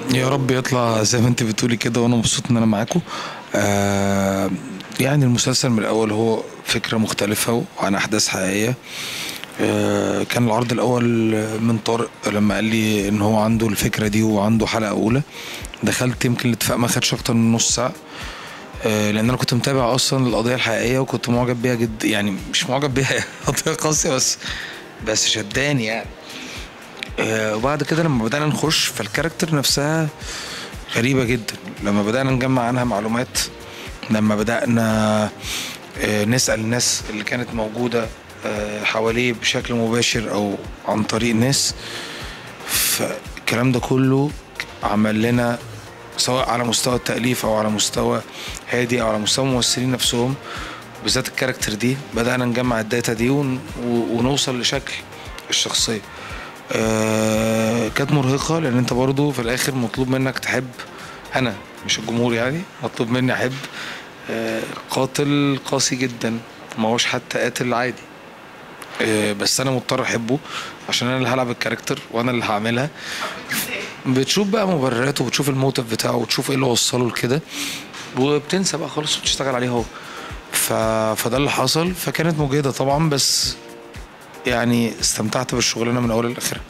يا رب يطلع زي ما انت بتقولي كده وانا مبسوط ان انا معاكم آه يعني المسلسل من الاول هو فكره مختلفه وعن احداث حقيقيه آه كان العرض الاول من طارق لما قال لي ان هو عنده الفكره دي وعنده حلقه اولى دخلت يمكن الاتفاق ما خدش اكتر من نص ساعه آه، لان انا كنت متابع اصلا القضيه الحقيقيه وكنت معجب بيها جدا يعني مش معجب بيها قضيه قاسيه بس بس شداني يعني آه، وبعد كده لما بدأنا نخش فالكاركتر نفسها غريبة جدا لما بدأنا نجمع عنها معلومات لما بدأنا آه، نسأل الناس اللي كانت موجودة آه، حواليه بشكل مباشر أو عن طريق ناس فالكلام ده كله عمل لنا سواء على مستوى التأليف أو على مستوى هادي أو على مستوى الممثلين نفسهم بالذات الكاركتر دي بدأنا نجمع الداتا دي ون- و- ونوصل لشكل الشخصية آه، كانت مرهقة لأن أنت برضو في الآخر مطلوب منك تحب أنا مش الجمهور يعني مطلوب مني أحب آه، قاتل قاسي جدا ما هوش حتى قاتل عادي آه، بس أنا مضطر أحبه عشان أنا اللي هلعب الكاركتر وأنا اللي هعملها بتشوف بقى مبرراته وبتشوف الموتيف بتاعه وتشوف ايه اللي وصله لكده وبتنسى بقى خالص وبتشتغل عليه هو ف... فده اللي حصل فكانت مجهدة طبعا بس يعني استمتعت بالشغلانة من أولها لآخرها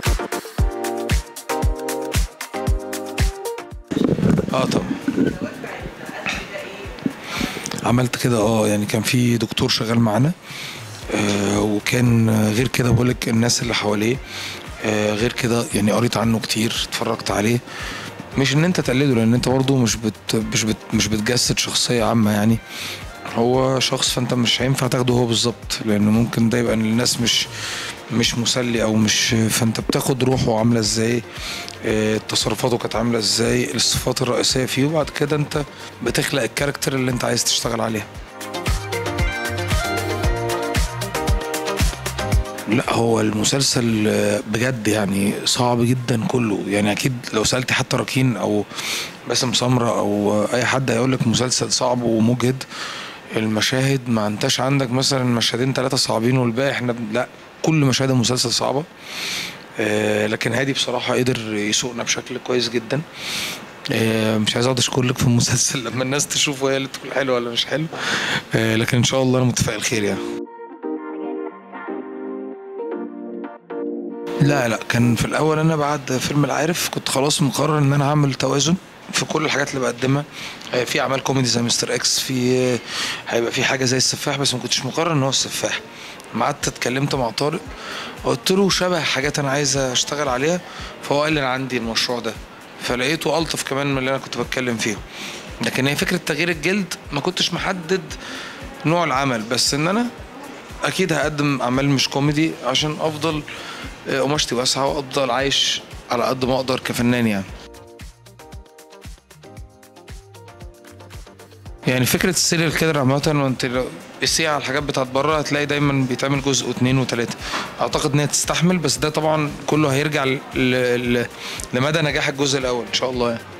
اه طبعا عملت كده اه يعني كان في دكتور شغال معانا آه وكان غير كده بقولك الناس اللي حواليه آه غير كده يعني قريت عنه كتير اتفرجت عليه مش ان انت تقلده لان انت برضه مش بت مش بت مش بتجسد شخصيه عامه يعني هو شخص فانت مش هينفع تاخده هو بالظبط لان ممكن ده يبقى للناس مش مش مسلي او مش فانت بتاخد روحه عامله ازاي آه، تصرفاته كانت عامله ازاي الصفات الرئيسيه فيه وبعد كده انت بتخلق الكاركتر اللي انت عايز تشتغل عليها لا هو المسلسل آه، بجد يعني صعب جدا كله يعني اكيد لو سالت حتى راكين او باسم سمره او آه، اي حد هيقول لك مسلسل صعب ومجهد المشاهد ما انتش عندك مثلا مشهدين ثلاثه صعبين والباقي احنا ب- لا كل مشاهد المسلسل صعبه آه، لكن هادي بصراحه قدر يسوقنا بشكل كويس جدا آه، مش عايز اقعد اشكر لك في المسلسل لما الناس تشوفه هي اللي تقول حلو ولا مش حلو آه، لكن ان شاء الله انا متفائل خير يعني لا لا كان في الاول انا بعد فيلم العارف كنت خلاص مقرر ان انا هعمل توازن في كل الحاجات اللي بقدمها آه، في اعمال كوميدي زي مستر اكس في آه، هيبقى في حاجه زي السفاح بس ما كنتش مقرر ان هو السفاح ما قعدت اتكلمت مع طارق قلت له شبه حاجات انا عايز اشتغل عليها فهو قال لي انا عندي المشروع ده فلقيته الطف كمان من اللي انا كنت بتكلم فيه لكن هي فكره تغيير الجلد ما كنتش محدد نوع العمل بس ان انا اكيد هقدم اعمال مش كوميدي عشان افضل آه، قماشتي واسعه وافضل عايش على قد ما اقدر كفنان يعني يعني فكرة السيريال كيلر عامة وانت لو قسيها على الحاجات بتاعت بره هتلاقي دايما بيتعمل جزء واثنين وثلاثة اعتقد ان هي تستحمل بس ده طبعا كله هيرجع ل... ل... لمدى نجاح الجزء الاول ان شاء الله يعني